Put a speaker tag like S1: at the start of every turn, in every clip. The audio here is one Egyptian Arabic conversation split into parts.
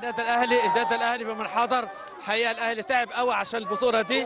S1: النادي الاهلي النادي الاهلي بمن حضر حقيقه الاهلي تعب قوي عشان البطوله دي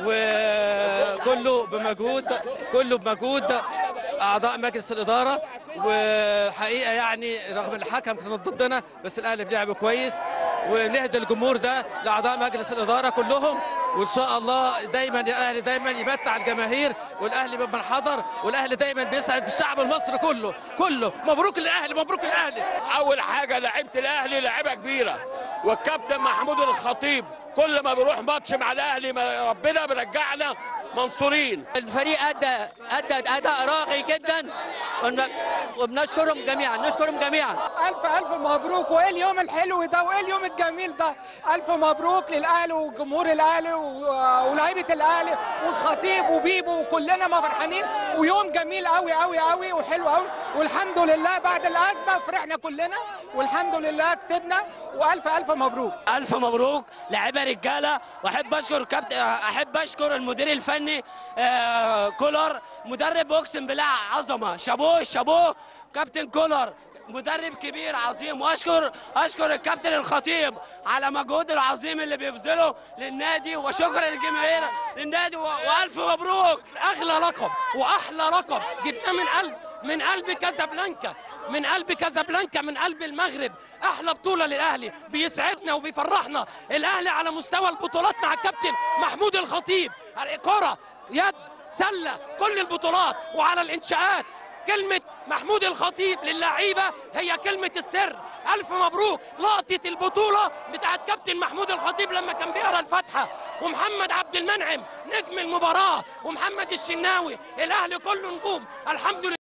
S1: وكله بمجهود كله بمجهود اعضاء مجلس الاداره وحقيقه يعني رغم الحكم كان ضدنا بس الاهلي بيلعب كويس ونهدي الجمهور ده لاعضاء مجلس الاداره كلهم وان شاء الله دايما الاهلي دايما يمتع الجماهير والاهلي بمن حضر والاهلي دايما بيسعد الشعب المصري كله كله مبروك الاهلي مبروك الاهلي
S2: اول حاجه لعيبه الاهلي لعيبه كبيره والكابتن محمود الخطيب كل ما بيروح ماتش مع الاهلي ما ربنا بيرجعنا منصورين
S3: الفريق ادى ادى اداء راقي جدا ون- وبنشكرهم جميعا نشكرهم جميعا
S4: ألف ألف مبروك وإيه اليوم الحلو ده وإيه اليوم الجميل ده ألف مبروك للأهلي وجمهور الأهلي و- ولاعيبة الأهلي والخطيب وبيبو وكلنا فرحانين ويوم جميل قوي قوي قوي وحلو قوي والحمد لله بعد الأزمة فرحنا كلنا والحمد لله كسبنا وألف ألف مبروك
S5: الف مبروك لعيبه رجاله واحب اشكر كابتن احب اشكر المدير الفني آه، كولر مدرب اقسم بالله عظمه شابوه شابوه كابتن كولر مدرب كبير عظيم واشكر اشكر الكابتن الخطيب على مجهود العظيم اللي بيبذله للنادي وشكر للجماهير للنادي و- والف مبروك
S6: اغلى لقب واحلى لقب جبناه من قلب من قلب كازابلانكا من قلب كازابلانكا من قلب المغرب احلى بطوله للاهلي بيسعدنا وبيفرحنا الاهلي على مستوى البطولات مع الكابتن محمود الخطيب كره يد سله كل البطولات وعلى الانشاءات كلمة محمود الخطيب للعيبة هي كلمة السر ألف مبروك لقطة البطولة بتاعت كابتن محمود الخطيب لما كان بيقرا الفاتحة ومحمد عبد المنعم نجم المباراة ومحمد الشناوي الأهلي كله نجوم الحمد لله